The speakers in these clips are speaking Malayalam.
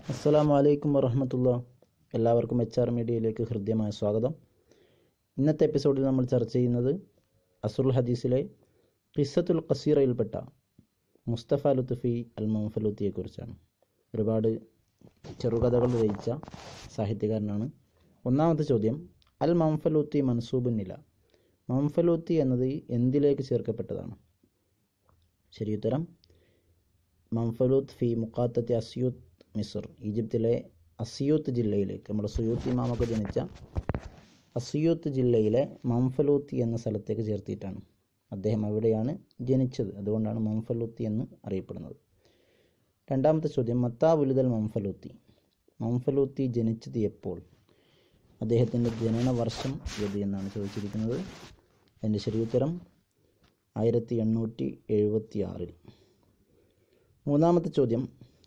അസ്സലാമു അലൈക്കും വറഹമത്തുള്ള എല്ലാവർക്കും എച്ച് ആർ മീഡിയയിലേക്ക് ഹൃദ്യമായ സ്വാഗതം ഇന്നത്തെ എപ്പിസോഡിൽ നമ്മൾ ചർച്ച ചെയ്യുന്നത് അസുൽ ഹദീസിലെ ഖിസ്സത്തുൽ ഖസീറയിൽപ്പെട്ട മുസ്തഫ ലുത്തുഫി അൽ മംഫലുത്തിയെക്കുറിച്ചാണ് ഒരുപാട് ചെറുകഥകൾ രചിച്ച സാഹിത്യകാരനാണ് ഒന്നാമത്തെ ചോദ്യം അൽ മംഫലൂത്തി മൻസൂബുന്നില മംഫലൂത്തി എന്നത് എന്തിലേക്ക് ചേർക്കപ്പെട്ടതാണ് ശരിയുത്തരം മംഫലൂത്ത് ഫി മുക്കാത്തത്തി അസ്യൂത്ത് മിസർ ഈജിപ്തിലെ അസിയൂത്ത് ജില്ലയിലേക്ക് നമ്മുടെ സുയൂത്ത് ഇമാമൊക്കെ ജനിച്ച അസിയൂത്ത് ജില്ലയിലെ മംഫലൂത്തി എന്ന സ്ഥലത്തേക്ക് ചേർത്തിയിട്ടാണ് അദ്ദേഹം അവിടെയാണ് ജനിച്ചത് അതുകൊണ്ടാണ് മംഫലൂത്തി എന്ന് അറിയപ്പെടുന്നത് രണ്ടാമത്തെ ചോദ്യം മത്താ ഉലുദൽ മംഫലൂത്തി മംഫലൂത്തി ജനിച്ചത് എപ്പോൾ അദ്ദേഹത്തിൻ്റെ ജനന വർഷം ഏത് എന്നാണ് ചോദിച്ചിരിക്കുന്നത് അതിൻ്റെ ശരിയുത്തരം ആയിരത്തി എണ്ണൂറ്റി എഴുപത്തി ആറിൽ മൂന്നാമത്തെ ചോദ്യം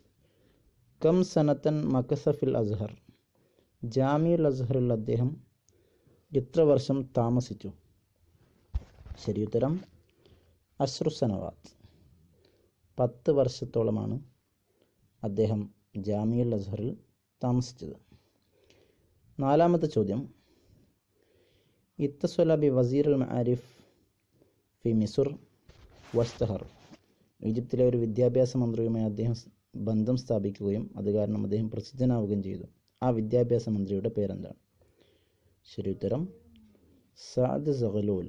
കം സനത്തൻ മക്കസഫിൽ അസ്ഹർ ജാമിയുൽ അസ്ഹറിൽ അദ്ദേഹം എത്ര വർഷം താമസിച്ചു ശരിയുത്തരം അശ്രു സനവാത്ത് പത്ത് വർഷത്തോളമാണ് അദ്ദേഹം ജാമിയുൽ അസ്ഹറിൽ താമസിച്ചത് നാലാമത്തെ ചോദ്യം ഇത്തസ്വല ബി വസീർ അൽ മാരിഫ് ഫി മിസുർ വസ്തഹർ ഈജിപ്തിലെ ഒരു വിദ്യാഭ്യാസ മന്ത്രിയുമായി അദ്ദേഹം ബന്ധം സ്ഥാപിക്കുകയും അത് കാരണം അദ്ദേഹം പ്രസിദ്ധനാവുകയും ചെയ്തു ആ വിദ്യാഭ്യാസ മന്ത്രിയുടെ പേരെന്താണ് ശരി ഉത്തരം സാദ് സഹലൂൽ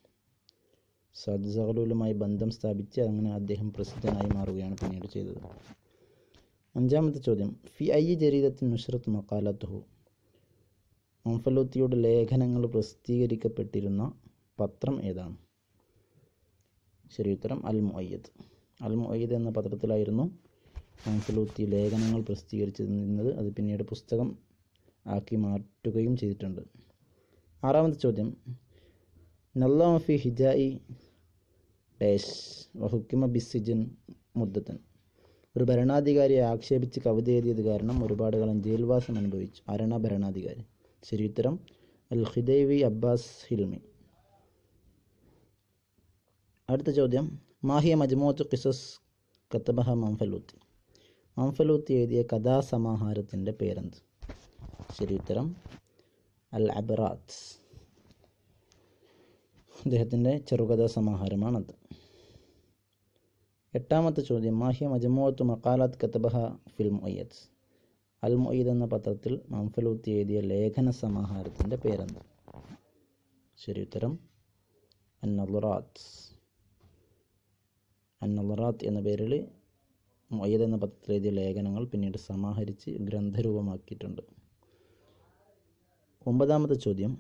സാദ് സഹലൂലുമായി ബന്ധം സ്ഥാപിച്ച് അങ്ങനെ അദ്ദേഹം പ്രസിദ്ധനായി മാറുകയാണ് പിന്നീട് ചെയ്തത് അഞ്ചാമത്തെ ചോദ്യം ഫി ഐ ജരീദത്തിൻ നുഷ്രത്ത് മക്കാലത്തുഹു മംഫലൂത്തിയുടെ ലേഖനങ്ങൾ പ്രസിദ്ധീകരിക്കപ്പെട്ടിരുന്ന പത്രം ഏതാണ് ശരി ഉത്തരം അൽ മുഅയ്യദ് അൽ മുഅയ്യദ് എന്ന പത്രത്തിലായിരുന്നു മംഫലൂത്തി ലേഖനങ്ങൾ പ്രസിദ്ധീകരിച്ചിരുന്നത് അത് പിന്നീട് പുസ്തകം ആക്കി മാറ്റുകയും ചെയ്തിട്ടുണ്ട് ആറാമത്തെ ചോദ്യം നല്ലാമഫി ഹിജായി ഡേഷ് വഹുക്കിമ ബിസിജൻ മുദ്ദത്തൻ ഒരു ഭരണാധികാരിയെ ആക്ഷേപിച്ച് കവിത എഴുതിയത് കാരണം ഒരുപാട് കാലം ജയിൽവാസം അനുഭവിച്ചു ആരാണ് ആ ഭരണാധികാരി ശരി ഉത്തരം അൽ ഖിദൈവി അബ്ബാസ് ഹിൽമി അടുത്ത ചോദ്യം മാഹിയ മജ്മൂത്ത് ഖിസസ് കത്തബഹ മംഫലൂത്തി മംഫലൂത്തി എഴുതിയ കഥാസമാഹാരത്തിൻ്റെ പേരെന്ത് ശരി ഉത്തരം അൽ അബറാത്ത് അദ്ദേഹത്തിൻ്റെ ചെറുകഥാ സമാഹാരമാണത് എട്ടാമത്തെ ചോദ്യം മാഹിയ മജ്മൂത്ത് മക്കാലാത്ത് കത്തബഹ ഫിൽ മൊയ്യത്ത് അൽ മൊയ്യദ് എന്ന പത്രത്തിൽ മംഫലൂത്തി എഴുതിയ ലേഖന സമാഹാരത്തിൻ്റെ പേരെന്ത് ശരി ഉത്തരം അൻ നലുറാത്ത് അന്നലറാത്ത് എന്ന പേരിൽ മൊയ്യദ് എന്ന പത്രത്തിൽ എഴുതിയ ലേഖനങ്ങൾ പിന്നീട് സമാഹരിച്ച് ഗ്രന്ഥരൂപമാക്കിയിട്ടുണ്ട് ഒമ്പതാമത്തെ ചോദ്യം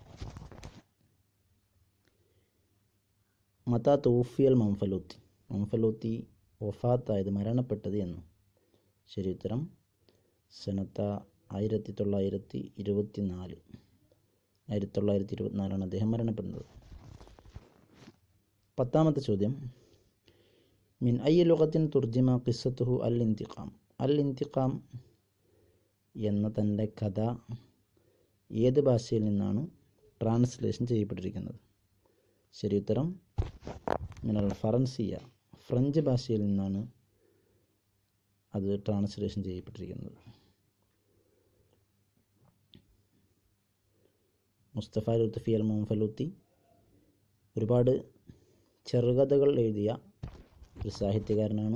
മത തൂഫിയൽ മംഫലൂത്തി മംഫലൂത്തി വഫാത്തായത് മരണപ്പെട്ടത് എന്ന് ശരി ഉത്തരം സനത്ത ആയിരത്തി തൊള്ളായിരത്തി ഇരുപത്തി നാല് ആയിരത്തി തൊള്ളായിരത്തി ഇരുപത്തിനാലാണ് അദ്ദേഹം മരണപ്പെടുന്നത് പത്താമത്തെ ചോദ്യം മിൻ ഐ ലുഗത്തിൻ തുർജിമ ഖിസ്സത്തുഹു അൽ ഇന്തിഖാം അൽ ഇന്തിഖാം എന്ന തൻ്റെ കഥ ഏത് ഭാഷയിൽ നിന്നാണ് ട്രാൻസ്ലേഷൻ ചെയ്യപ്പെട്ടിരിക്കുന്നത് ശരി ഉത്തരം മിനൽ ഫറൻസിയ ഫ്രഞ്ച് ഭാഷയിൽ നിന്നാണ് അത് ട്രാൻസ്ലേഷൻ ചെയ്യപ്പെട്ടിരിക്കുന്നത് മുസ്തഫ ലുത്തഫി അൽ മുംഫലൂത്തി ഒരുപാട് ചെറുകഥകൾ എഴുതിയ ഒരു സാഹിത്യകാരനാണ്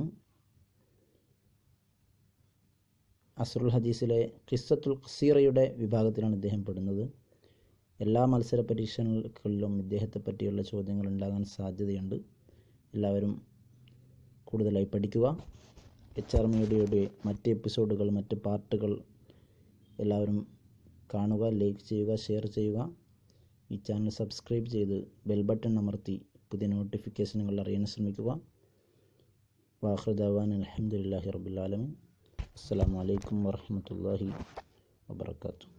അസുറുൽ ഹദീസിലെ ഖിസ്സത്തുൽ ഖസീറയുടെ വിഭാഗത്തിലാണ് ഇദ്ദേഹം പെടുന്നത് എല്ലാ മത്സര പരീക്ഷകളിലും ഇദ്ദേഹത്തെ പറ്റിയുള്ള ചോദ്യങ്ങൾ ഉണ്ടാകാൻ സാധ്യതയുണ്ട് എല്ലാവരും കൂടുതലായി പഠിക്കുക എച്ച് ആർ മീഡിയയുടെ മറ്റ് എപ്പിസോഡുകൾ മറ്റ് പാർട്ടുകൾ എല്ലാവരും കാണുക ലൈക്ക് ചെയ്യുക ഷെയർ ചെയ്യുക ഈ ചാനൽ സബ്സ്ക്രൈബ് ചെയ്ത് ബെൽ ബട്ടൺ അമർത്തി പുതിയ നോട്ടിഫിക്കേഷനുകൾ അറിയാൻ ശ്രമിക്കുക വാഹൃ ദവാൻ അലഹമുല്ലാഹി റബുലാലമി അസ്സാം വലൈക്കും വാഹമത്തല്ലാഹി വാബർക്കാത്തു